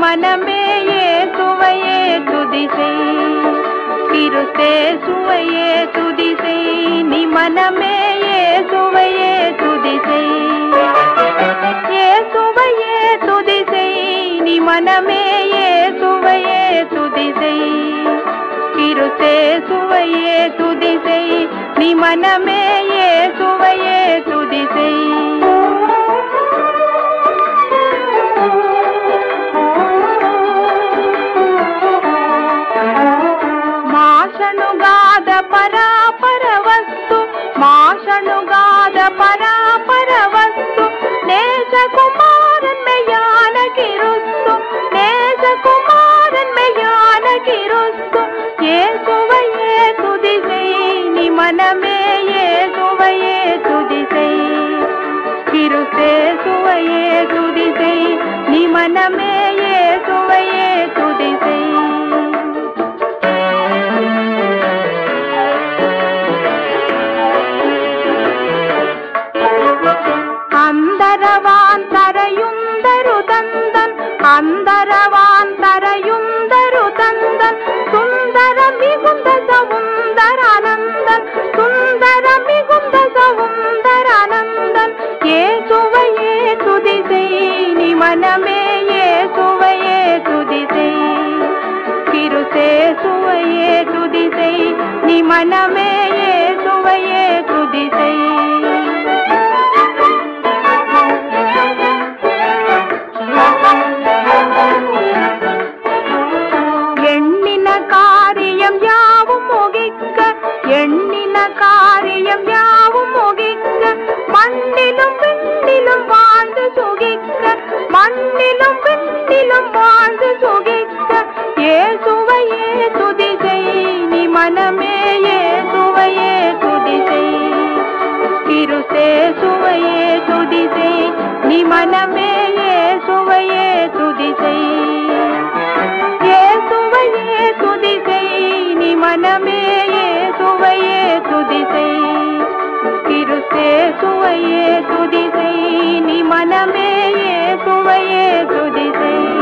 மனமே இயேசுவையே துதி செய் கிறிஸ்தே சுவையே துதி செய் நீ மனமே இயேசுவையே துதி செய் இயேசுவையே துதி செய் நீ மனமே இயேசுவையே துதி செய் கிறிஸ்தே சுவையே துதி செய் நீ மனமே இயேசுவையே துதி செய் ಮಾಷಣುಗಾದ ಪರಾಪರ ವಸ್ತು ಮಾಷಣುಗಾದ ಪರಾಪರ ವಸ್ತು ನೇಜ ಕುಮಾರನ್ ಮೆಯ್ಯಾನ ಕಿರುಸ್ತು ನೇಜ ಕುಮಾರನ್ ಮೆಯ್ಯಾನ ಕಿರುಸ್ತು ಏಸುವಯೇ ತುದಿಸೈ ನಿ ಮನಮೇ ಏಸುವಯೇ ತುದಿಸೈ ಕಿರುಸೆ ಸುವಯೇ ತುದಿಸೈ ನಿ ಮನಮೇ ಏಸುವಯೇ ತುದಿಸೈ അന്തരവാന്തരയുന്തരു തന്തൻ അന്തരവാന്തരയുന്തരു തന്തൻ സുന്ദര മികുന്ദ സൗന്ദരാനന്ദൻ സുന്ദര മികുന്ദ സൗന്ദരാനന്ദൻ യേസുവയേ തുതിസൈ നി മനമേ യേസുവയേ തുതിസൈ கிருசே சுவையே துதிசை நீ மனமே சுவையே துதிசை எண்ணின காரியம் யாவும் முகிக்க எண்ணின காரியம் யாவும் முகிக்க மண்ணிலும் விண்ணிலும் வாழ்ந்து சுகிக்க மண்ணிலும் விண்ணிலும் வாழ்ந்து சுகிக்க ஏசுவையே துதிசை நீ மனமே ஏசுவையே துதிசை கிருசே சுவையே துதிசை நீ மனமே ஏசுவையே துதிசை ஏசுவையே துதிசை நீ மனமே ஏசுவையே துதிசை கிருசே சுவையே துதிசை நீ மனமே ஏசுவையே துதிசை